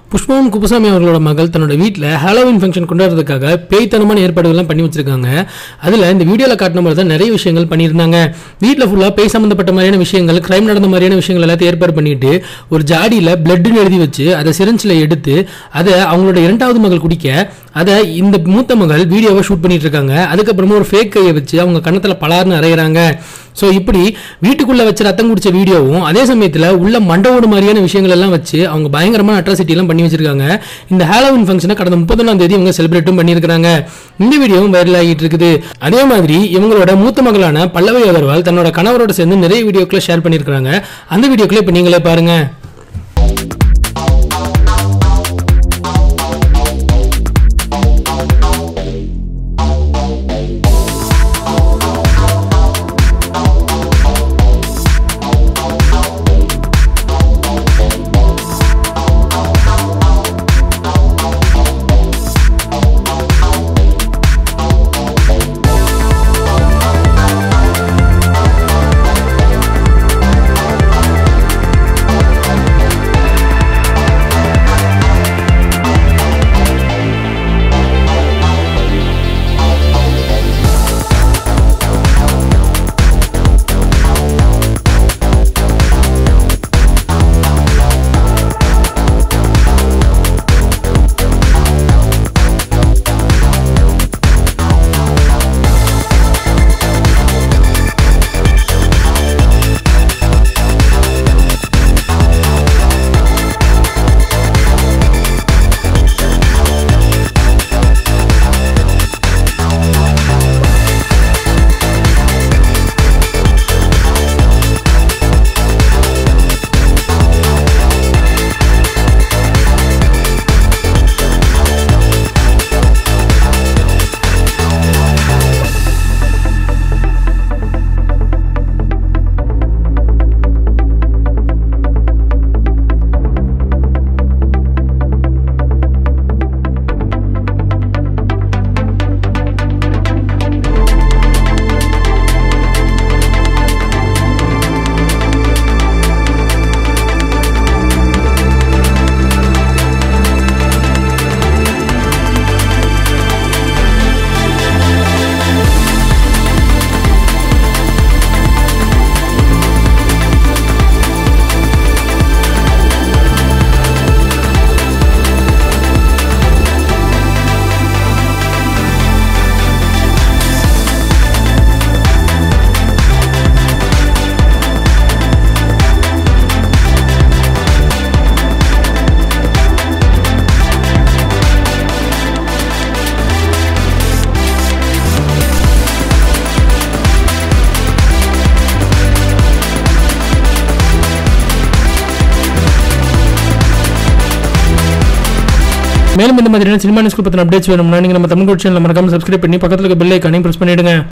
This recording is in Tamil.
புஷ்பவன் குப்புசாமி அவர்களோட மகள் தன்னோட வீட்டில் ஹாலோவின் ஃபங்க்ஷன் கொண்டாடுறதுக்காக பேய்த்தனமான ஏற்பாடுகள்லாம் பண்ணி வச்சிருக்காங்க அதில் இந்த வீடியோவில் காட்டின மாதிரி தான் நிறைய விஷயங்கள் பண்ணியிருந்தாங்க வீட்டில் ஃபுல்லாக பேய் சம்மந்தப்பட்ட மாதிரியான விஷயங்கள் கிரைம் நடந்த மாதிரியான விஷயங்கள் எல்லாத்தையும் ஏற்பாடு பண்ணிட்டு ஒரு ஜாடியில் பிளட்னு எழுதி வச்சு அதை சிரஞ்சில் எடுத்து அதை அவங்களோட இரண்டாவது மகள் குடிக்க அதை இந்த மூத்த மகள் வீடியோவை ஷூட் பண்ணிட்டு இருக்காங்க அதுக்கப்புறமா ஒரு ஃபேக் கையை வச்சு அவங்க கன்னத்தில் பலார்னு அரைகிறாங்க ஸோ இப்படி வீட்டுக்குள்ள வச்சு ரத்தம் குடிச்ச வீடியோவும் அதே சமயத்தில் உள்ள மண்டவோடு மாதிரியான விஷயங்கள் எல்லாம் வச்சு அவங்க பயங்கரமான அட்ராசிட்டி எல்லாம் பண்ணி வச்சிருக்காங்க இந்த ஹாலோவின் ஃபங்க்ஷனை கடந்த முப்பத்தொன்னாம் தேதி இவங்க செலிப்ரேட்டும் பண்ணியிருக்காங்க இந்த வீடியோவும் வைரல் ஆகிட்டு இருக்குது அதே மாதிரி இவங்களோட மூத்த மகளான பல்லவி அகர்வால் தன்னோட கணவரோட சேர்ந்து நிறைய வீடியோக்களை ஷேர் பண்ணியிருக்காங்க அந்த வீடியோக்களை இப்போ நீங்களே பாருங்க மேலும் இந்த மாதிரியான சினிமா நியூஸ் பற்றின அப்டேட்ஸ் வேணும்னா நீங்கள் நம்ம தமிழ் சேனல் மறக்காம சப்ஸ்கிரைப் பண்ணி பக்கத்தில் இருக்க பெல் ஐக்கானையும் ப்ரெஸ் பண்ணிடுங்க